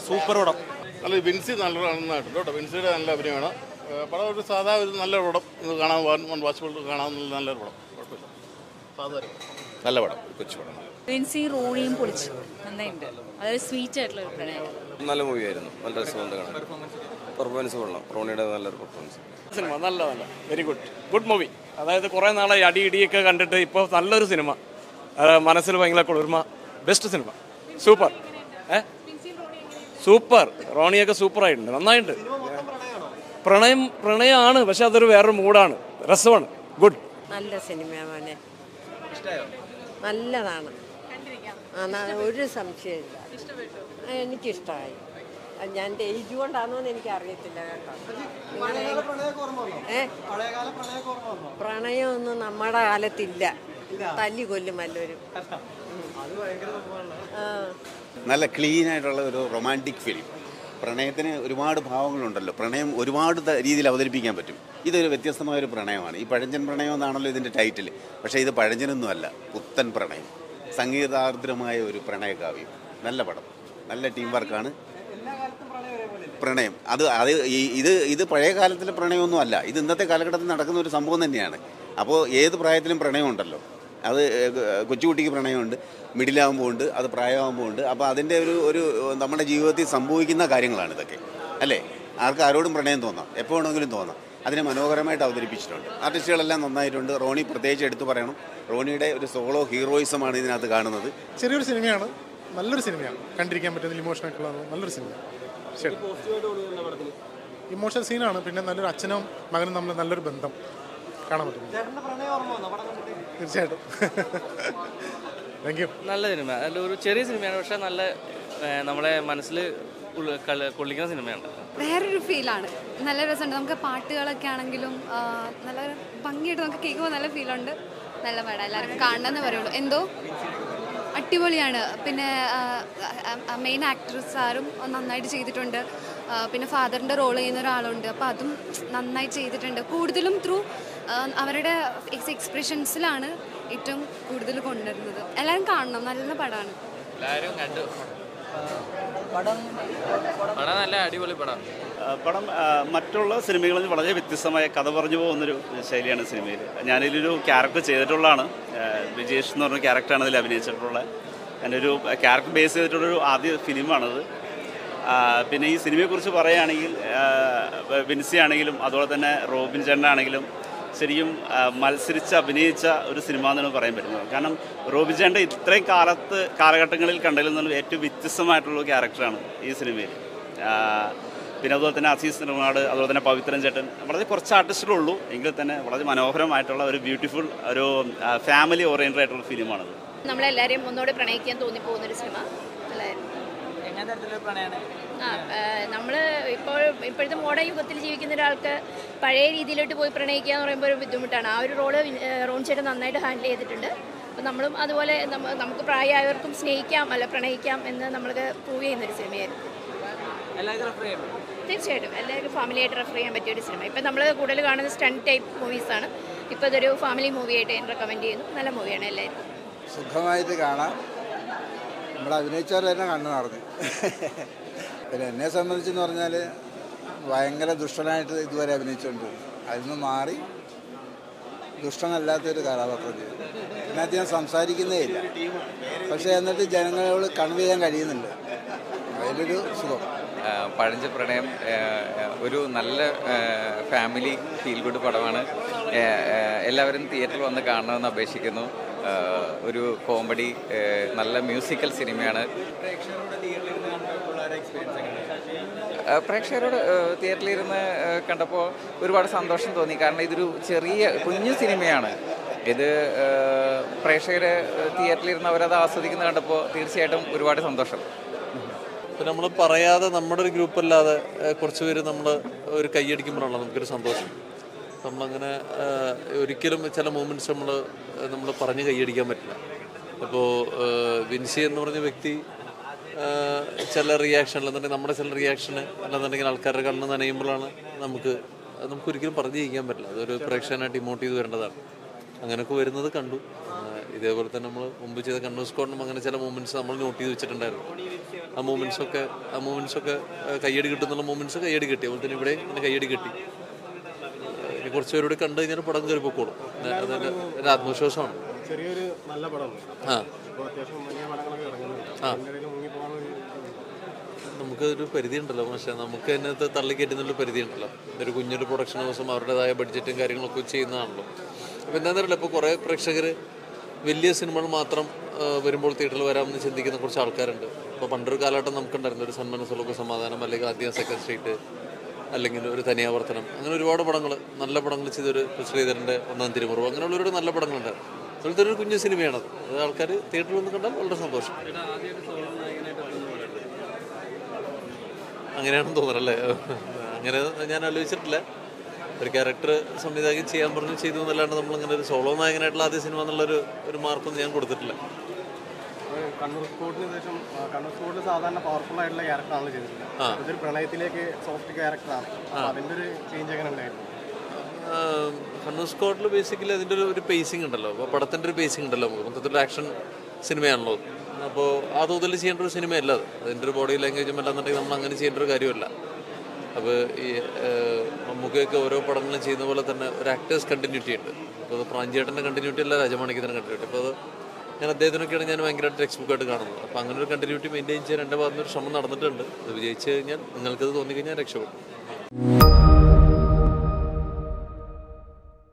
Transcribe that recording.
Super പടം നല്ല വിൻസി നല്ല നന്നായിട്ടുണ്ട് കേട്ടോ വിൻസിയുടെ നല്ല അഭിനയമാണ് ഏഹ് പടം ഒരു സാധാ ഒരു നല്ല പടം ഇത് കാണാൻ വൺ വാച്ചബിൾ കാണാൻ നല്ലൊരു പടം കുഴപ്പമില്ല സാധാ ഒരു പടം. നല്ല പടം കൊച്ചു പടം വിൻസി റോണിയും പൊളിച്ചു നന്നായിട്ടുണ്ട് അതായത് സ്വീറ്റ് ആയിട്ടുള്ള ഒരു പ്രണയം നല്ല മൂവി ആയിരുന്നു നല്ല രസമുണ്ട് കാണാൻ പെർഫോമൻസ് കൊള്ളാം റോണിയുടെ നല്ലൊരു പെർഫോമൻസ് സിനിമ നല്ല നല്ല വെരി ഗുഡ് ഗുഡ് മൂവി അതായത് കുറേ നാളായി അടി ഇടിയൊക്കെ കണ്ടിട്ട് ഇപ്പോൾ നല്ലൊരു സിനിമ അത് മനസ്സിൽ ഭയങ്കര കുളിർമ ബെസ്റ്റ് സിനിമ സൂപ്പർ ഏ സൂപ്പർ റോണിയൊക്കെ സൂപ്പർ ആയിട്ടുണ്ട് നന്നായിട്ടുണ്ട് പ്രണയം പ്രണയമാണ് പക്ഷെ അതൊരു വേറൊരു മൂഡാണ് രസമാണ് ഗുഡ് നല്ല സിനിമയാണ് മോനെ നല്ലതാണ് ആ, ന- ഒരു സംശയമില്ല ആ, എനിക്കിഷ്ടമായി അത് ഞാൻ എൻ്റെ ഏജ് കൊണ്ടാണോ എന്ന് എനിക്ക് അറിയത്തില്ല കേട്ടോ നിങ്ങളെ- ഏ പ്രണയമൊന്നും നമ്മുടെ കാലത്തില്ല തല്ലി കൊല്ലും വല്ലവരും ആ നല്ല ക്ലീൻ ആയിട്ടുള്ള ഒരു റൊമാൻറ്റിക് ഫിലിം പ്രണയത്തിന് ഒരുപാട് ഭാവങ്ങളുണ്ടല്ലോ പ്രണയം ഒരുപാട് ത- രീതിയിൽ അവതരിപ്പിക്കാൻ പറ്റും ഇതൊരു വ്യത്യസ്തമായ ഒരു പ്രണയമാണ് ഈ പഴഞ്ചൻ പ്രണയം എന്നാണല്ലോ ഇതിൻ്റെ ടൈറ്റിൽ പക്ഷേ ഇത് പഴഞ്ചനൊന്നുമല്ല പുത്തൻ പ്രണയം സംഗീതാർദ്രമായ ഒരു പ്രണയകാവ്യം നല്ല പടം നല്ല ടീം വർക്കാണ് പ്രണയം അത് അത് ഈ- ഇത് ഇത് പഴയ കാലത്തിലെ പ്രണയമൊന്നും അല്ല ഇത് ഇന്നത്തെ കാലഘട്ടത്തിൽ നടക്കുന്ന ഒരു സംഭവം തന്നെയാണ് അപ്പോൾ ഏത് പ്രായത്തിലും പ്രണയമുണ്ടല്ലോ അത് ഏഹ്, കൊച്ചുകുട്ടിക്ക് പ്രണയമുണ്ട് മിഡിലാകുമ്പോൾ ഉണ്ട് അത് പ്രായമാകുമ്പോൾ ഉണ്ട് അപ്പോൾ അതിൻ്റെ ഒരു ഒരു നമ്മുടെ ജീവിതത്തിൽ സംഭവിക്കുന്ന കാര്യങ്ങളാണ് ഇതൊക്കെ അല്ലേ ആർക്ക് ആരോടും പ്രണയം തോന്നാം എപ്പോൾ വേണമെങ്കിലും തോന്നാം അതിനെ മനോഹരമായിട്ട് അവതരിപ്പിച്ചിട്ടുണ്ട് ആർട്ടിസ്റ്റുകളെല്ലാം നന്നായിട്ടുണ്ട് റോണി പ്രത്യേകിച്ച് എടുത്തു പറയണം റോണിയുടെ ഒരു സോളോ ഹീറോയിസമാണ് ഇതിനകത്ത് കാണുന്നത് ചെറിയൊരു സിനിമയാണ് നല്ലൊരു സിനിമയാണ് കണ്ടിരിക്കാൻ പറ്റുന്ന ഇമോഷനൊക്കെ ഉള്ള നല്ലൊരു സിനിമ ശരി ഇമോഷണൽ സീനാണ് പിന്നെ നല്ലൊരു അച്ഛനും മകനും തമ്മിൽ നല്ലൊരു ബന്ധം കാണാൻ പറ്റും തീർച്ചയായിട്ടും താങ്ക് യു നല്ല സിനിമ അല്ല ഒരു ചെറിയ സിനിമയാണ് പക്ഷെ നല്ല ഏ, നമ്മളെ മനസ്സിൽ ഉള്ള- കള- കൊള്ളിക്കുന്ന സിനിമയാണ് വേറൊരു ഫീലാണ് നല്ല രസമുണ്ട് നമുക്ക് പാട്ടുകളൊക്കെ ആണെങ്കിലും ആ, നല്ല ഭംഗിയായിട്ട് നമുക്ക് കേൾക്കുമ്പോൾ നല്ല ഫീലുണ്ട് നല്ല പടം എല്ലാവർക്കും കാണണമെന്ന് പറയുള്ളൂ എന്തോ അടിപൊളിയാണ് പിന്നെ മെയിൻ ആക്ട്രസ് സാറും നന്നായിട്ട് ചെയ്തിട്ടുണ്ട് ആ, പിന്നെ ഫാദറിൻ്റെ റോൾ ചെയ്യുന്ന ഒരാളുണ്ട് അപ്പോൾ അതും നന്നായി ചെയ്തിട്ടുണ്ട് കൂടുതലും ത്രൂ അവരുടെ എക്സ്പ്രഷൻസിലാണ് ഏറ്റവും കൂടുതൽ കൊണ്ടുവരുന്നത് എല്ലാവരും കാണണം നല്ല പടമാണ് എല്ലാവരും കണ്ടു പടം പടം നല്ല അടിപൊളി പടം പടം ആ, മറ്റുള്ള സിനിമകളിൽ നിന്ന് വളരെ വ്യത്യസ്തമായ കഥ പറഞ്ഞു പോകുന്നൊരു ശൈലിയാണ് സിനിമയിൽ ഞാനിതിലൊരു ക്യാരക്ടർ ചെയ്തിട്ടുള്ളതാണ് ആ, വിജേഷ് എന്ന് പറഞ്ഞ ക്യാരക്ടറാണ് ഇതിൽ അഭിനയിച്ചിട്ടുള്ളത് എൻ്റെ ഒരു ക്യാരക്ടർ ബേസ് ചെയ്തിട്ടുള്ളൊരു ആദ്യ ഫിലിമാണത് ആ, പിന്നെ ഈ സിനിമയെക്കുറിച്ച് പറയുകയാണെങ്കിൽ ആ, വിൻസി ആണെങ്കിലും അതുപോലെ തന്നെ റോബിൻ ചേട്ടനാണെങ്കിലും ശരിക്കും ആ, മത്സരിച്ച് അഭിനയിച്ച ഒരു സിനിമ എന്നാണ് പറയാൻ പറ്റുന്നത് കാരണം റോബിൻ ചേട്ടൻ്റെ ഇത്രയും കാലത്ത് കാലഘട്ടങ്ങളിൽ കണ്ടതിൽ നിന്നുള്ള ഏറ്റവും വ്യത്യസ്തമായിട്ടുള്ള ഒരു ക്യാരക്ടറാണ് ഈ സിനിമയിൽ ആ, പിന്നെ അതുപോലെ തന്നെ അസീസ് നെടുങ്ങാട് അതുപോലെ തന്നെ പവിത്രൻ ചേട്ടൻ വളരെ കുറച്ച് ആർട്ടിസ്റ്റുകളേ ഉള്ളൂ എങ്കിൽ തന്നെ വളരെ മനോഹരമായിട്ടുള്ള ഒരു ബ്യൂട്ടിഫുൾ ഒരു ഫാമിലി ഓറിയൻറ്റഡ് ആയിട്ടുള്ള ഫിലിമാണത് നമ്മളെല്ലാവരെയും ഒന്നുകൂടി പ്രണയിക്കാൻ തോന്നിപ്പോകുന്നൊരു സിനിമ നല്ലതായിരുന്നു ആ നമ്മൾ ഇപ്പോൾ ഇപ്പോഴത്തെ മോഡേൺ യുഗത്തിൽ ജീവിക്കുന്ന ഒരാൾക്ക് പഴയ രീതിയിലോട്ട് പോയി പ്രണയിക്കുക എന്ന് പറയുമ്പോൾ ഒരു ബുദ്ധിമുട്ടാണ് ആ ഒരു റോള് റോൺ ചേട്ടൻ നന്നായിട്ട് ഹാൻഡിൽ ചെയ്തിട്ടുണ്ട് അപ്പോൾ നമ്മളും അതുപോലെ നമ്മ- നമുക്ക് പ്രായമായവർക്കും സ്നേഹിക്കാം അല്ല പ്രണയിക്കാം എന്ന് നമ്മൾക്ക് പ്രൂവ് ചെയ്യുന്നൊരു സിനിമയായിരുന്നു തീർച്ചയായിട്ടും എല്ലാവർക്കും ഫാമിലിയായിട്ട് റെഫർ ചെയ്യാൻ പറ്റിയ ഒരു സിനിമ ഇപ്പം നമ്മൾ കൂടുതൽ കാണുന്ന സ്റ്റണ്ട് ടൈപ്പ് മൂവീസാണ് ഇപ്പോൾ ഇതൊരു ഫാമിലി മൂവിയായിട്ട് ഞാൻ റെക്കമെൻഡ് ചെയ്യുന്നു നല്ല മൂവിയാണ് എല്ലാവരും സുഖമായിട്ട് കാണാം നമ്മൾ അഭിനയിച്ചവർ തന്നെ കണ്ണു നടന്നു പിന്നെ എന്നെ സംബന്ധിച്ചെന്ന് പറഞ്ഞാൽ ഭയങ്കര ദുഷ്ടനായിട്ട് ഇതുവരെ അഭിനയിച്ചുകൊണ്ട് അതിൽ നിന്ന് മാറി ദുഷ്ടനല്ലാത്തൊരു കഥാപാത്രം ചെയ്തു ഇതിനകത്ത് ഞാൻ സംസാരിക്കുന്നേ ഇല്ല പക്ഷേ എന്നിട്ട് ജനങ്ങളോട് കൺവേ ചെയ്യാൻ കഴിയുന്നുണ്ട് അതിലൊരു സുഖം പഴഞ്ച പ്രണയം ആ, ഒരു നല്ല ഫാമിലി ഫീൽ ഗുഡ് പടമാണ് ആ, ആ, എല്ലാവരും തിയേറ്ററിൽ വന്ന് കാണണമെന്ന് അപേക്ഷിക്കുന്നു ആ, ഒരു കോമഡി ആ, നല്ല മ്യൂസിക്കൽ സിനിമയാണ് ആ, പ്രേക്ഷകരോട് ആ, തിയേറ്ററിലിരുന്ന് ആ, കണ്ടപ്പോൾ ഒരുപാട് സന്തോഷം തോന്നി കാരണം ഇതൊരു ചെറിയ കുഞ്ഞു സിനിമയാണ് ഇത് ആ, പ്രേക്ഷകരെ തിയേറ്ററിലിരുന്ന് അവരത് ആസ്വദിക്കുന്നത് കണ്ടപ്പോൾ തീർച്ചയായിട്ടും ഒരുപാട് സന്തോഷം ഇപ്പം നമ്മൾ പറയാതെ നമ്മുടെ ഒരു ഗ്രൂപ്പ് അല്ലാതെ ഏഹ്, കുറച്ച് പേര് നമ്മൾ ഒരു കൈയടിക്കുമ്പോഴാണല്ലോ നമുക്കൊരു സന്തോഷം നമ്മളങ്ങനെ ഏഹ്, ഒരിക്കലും ചില മൂമെൻറ്റ്സ് നമ്മൾ നമ്മൾ പറഞ്ഞ് കൈയടിക്കാൻ പറ്റില്ല ഇപ്പോൾ വിൻസി എന്ന് പറഞ്ഞ വ്യക്തി ഏഹ്, ചില റിയാക്ഷൻ അല്ലെന്നുണ്ടെങ്കിൽ നമ്മുടെ ചില റിയാക്ഷന് അല്ലെന്നുണ്ടെങ്കിൽ ആൾക്കാരുടെ കണ്ണ് നനയുമ്പോഴാണ് നമുക്ക് അത് നമുക്ക് ഒരിക്കലും പറഞ്ഞു ജയിക്കാൻ പറ്റില്ല അതൊരു പ്രേക്ഷകനായിട്ട് ഇമോട്ട് ചെയ്ത് വരേണ്ടതാണ് അങ്ങനെയൊക്കെ വരുന്നത് കണ്ടു ഏഹ്, ഇതേപോലെ തന്നെ നമ്മൾ മുമ്പ് ചെയ്ത കണ്ണൂർ സ്കോഡിനും അങ്ങനെ ചില മൂമെന്റ്സ് നമ്മൾ നോട്ട് ചെയ്ത് വെച്ചിട്ടുണ്ടായിരുന്നു ആ മൂമെന്റ്സ് ഒക്കെ ആ മൂമെന്റ്സ് ഒക്കെ ആ, കയ്യടി കിട്ടുന്നുള്ള മൂമെന്റ്സ് കയ്യടി കിട്ടി അതുപോലെ തന്നെ ഇവിടെ ഇങ്ങനെ കയ്യടി കിട്ടി ഇനി കുറച്ച് പേരോട് കണ്ടു കഴിഞ്ഞാൽ പടം കയറി പൊക്കോളും അതെൻ്റെ എൻ്റെ ആത്മവിശ്വാസമാണ് ചെറിയൊരു നല്ല പടം ആ ഇപ്പോൾ അത്യാവശ്യം വലിയ പടങ്ങളൊക്കെ ഇറങ്ങുന്നുണ്ട് ആ. അതിൻ്റെ ഇടയിൽ മുങ്ങിപ്പോകാൻ ഒരു നമുക്ക് ഒരു പരിധി ഉണ്ടല്ലോ പക്ഷേ നമുക്ക് അതിനകത്ത് തള്ളിക്കയറ്റുന്നൊരു പരിധി ഉണ്ടല്ലോ ഒരു കുഞ്ഞൊരു പ്രൊഡക്ഷൻ ഹൗസും അവരുടേതായ ബഡ്ജറ്റും കാര്യങ്ങളൊക്കെ ചെയ്യുന്നതാണല്ലോ അപ്പോൾ എന്താണെന്നറിയില്ല ഇപ്പോൾ കുറേ പ്രേക്ഷകർ വലിയ സിനിമകൾ മാത്രം ആ, വരുമ്പോൾ തിയേറ്ററിൽ വരാമെന്ന് ചിന്തിക്കുന്ന കുറച്ച് ആൾക്കാരുണ്ട് ഇപ്പോൾ പണ്ടൊരു കാലഘട്ടം നമുക്കുണ്ടായിരുന്നു ഒരു സന്മനസ്സുള്ള സമാധാനം അല്ലെങ്കിൽ ആദ്യം സെക്കൻഡ് സ്ട്രീറ്റ് അല്ലെങ്കിൽ ഒരു തനിയാവർത്തനം അങ്ങനെ ഒരുപാട് പടങ്ങൾ നല്ല പടങ്ങൾ ചെയ്തൊരു ശ്രീധരൻ്റെ ഒന്നാം തിരുമുറവ് അങ്ങനെയുള്ള ഒരുപാട് നല്ല പടങ്ങളുണ്ടായിരുന്നു അതുപോലത്തെ ഒരു കുഞ്ഞു സിനിമയാണത് അത് ആൾക്കാർ തിയേറ്ററിൽ വന്ന് കണ്ടാൽ വളരെ സന്തോഷം അങ്ങനെയാണെന്ന് തോന്നുന്നല്ലേ അങ്ങനെ ഞാൻ ആലോചിച്ചിട്ടില്ല ഒരു ക്യാരക്ടർ സംവിധായകൻ ചെയ്യാൻ പറഞ്ഞു ചെയ്തു എന്നല്ലാണ്ട് നമ്മൾ അങ്ങനെ ഒരു സോളോ നായകനായിട്ടുള്ള ആദ്യ സിനിമ എന്നുള്ളൊരു ഒരു മാർക്കൊന്നും ഞാൻ കൊടുത്തിട്ടില്ല ഒരു കണ്ണൂർ സ്കോഡിന് ശേഷം ആ, കണ്ണൂർ സ്കോഡിൽ സാധാരണ പവർഫുൾ ആയിട്ടുള്ള ക്യാരക്ടറാണ് ചെയ്തിട്ടുള്ളത് ആ. ഇതൊരു പ്രണയത്തിലേക്ക് സോഫ്റ്റ് ക്യാരക്ടറാണ് അപ്പോൾ അതിൻ്റെ ഒരു ചേഞ്ച് എങ്ങനെ ഉണ്ടായിരുന്നു കണ്ണൂർ സ്കോട്ടിൽ ബേസിക്കലി അതിൻ്റെ ഒരു ഒരു പേസിംഗ് ഉണ്ടല്ലോ അപ്പോൾ പടത്തിൻ്റെ ഒരു പേസിംഗ് ഉണ്ടല്ലോ നമുക്ക് മൊത്തത്തിൽ ആക്ഷൻ സിനിമയാണല്ലോ അപ്പോൾ ആ തോതിൽ ചെയ്യേണ്ട ഒരു സിനിമയല്ല അത് അതിൻ്റെ ഒരു ബോഡി ലാംഗ്വേജും അല്ലാന്നുണ്ടെങ്കിൽ നമ്മൾ അങ്ങനെ ചെയ്യേണ്ട ഒരു കാര്യമല്ല അപ്പോൾ ഈ ഏഹ്, മമ്മൂക്കയൊക്കെ ഓരോ പടങ്ങളും ചെയ്യുന്ന പോലെ തന്നെ ഒരു ആക്ടേഴ്സ് കണ്ടിന്യൂറ്റി ഉണ്ട് അപ്പോൾ അത് പ്രാഞ്ചേട്ടൻ്റെ കണ്ടിന്യൂറ്റി അല്ല രാജമാണിക്കത്തിൻ്റെ കണ്ടിന്യൂറ്റി അപ്പോൾ അത് ഞാൻ അദ്ദേഹത്തിനൊക്കെയാണ് ഞാൻ ഭയങ്കരമായിട്ട് ടെക്സ്റ്റ് ബുക്കായിട്ട് കാണുന്നത് അപ്പോൾ അങ്ങനെ ഒരു കണ്ടിന്യൂറ്റി മെയിൻറ്റെയിൻ ചെയ്യാൻ എൻ്റെ ഭാഗത്തുനിന്ന് ഒരു ശ്രമം നടന്നിട്ടുണ്ട് അത് വിജയിച്ചു കഴിഞ്ഞാൽ നിങ്ങൾക്കത് തോന്നിക്കഴിഞ്ഞാൽ രക്ഷപ്പെടും